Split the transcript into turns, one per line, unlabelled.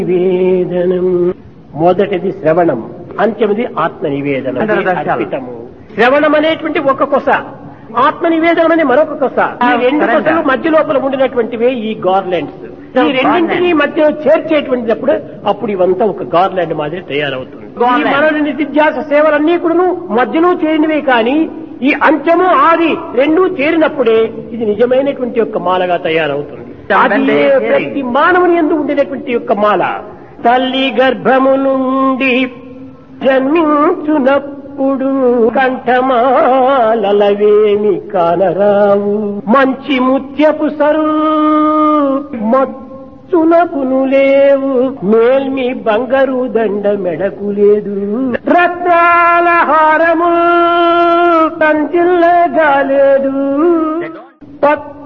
నివేదనం మొదటిది శ్రవణం అంత్యమిది ఆత్మ నివేదనం
అందరూ దర్శాలు.
అర్పితము శ్రవణం అనేటువంటి ఒక కొస ఆత్మ నివేదనం అనే మరొక కొస ఈ రెండు
surrender.
కొసలు మధ్య లోపల ఉండినటువంటివే ఈ గార్లెండ్స్
So,
ఈ రెండింటినీ
garland.
మధ్య చేర్చేటువంటిప్పుడు అప్పుడు ఇవంతా ఒక గార్లాండ్ మాదిరి తయారవుతుంది ఈ
Garland.
మన నిత్యాస సేవలన్నీ కూడాను మధ్యలో చేరినవే కానీ ఈ అంత్యము ఆది రెండూ చేరినప్పుడే ఇది నిజమైనటువంటి యొక్క మాలగా తయారవుతుంది అది
When they
ఏ
hear
ప్రతి మానవుని ఎందు ఉండేటువంటి యొక్క మాల తల్లి గర్భము నుండి జన్మించునప్పుడు కంఠమాలవేమి కానరావు మంచి ముత్యపు సరు మచ్చునకును లేవు మేల్మి బంగారు దండ మెడకు లేదు రత్నాల హారము తంజిల్లగా లేదు పత్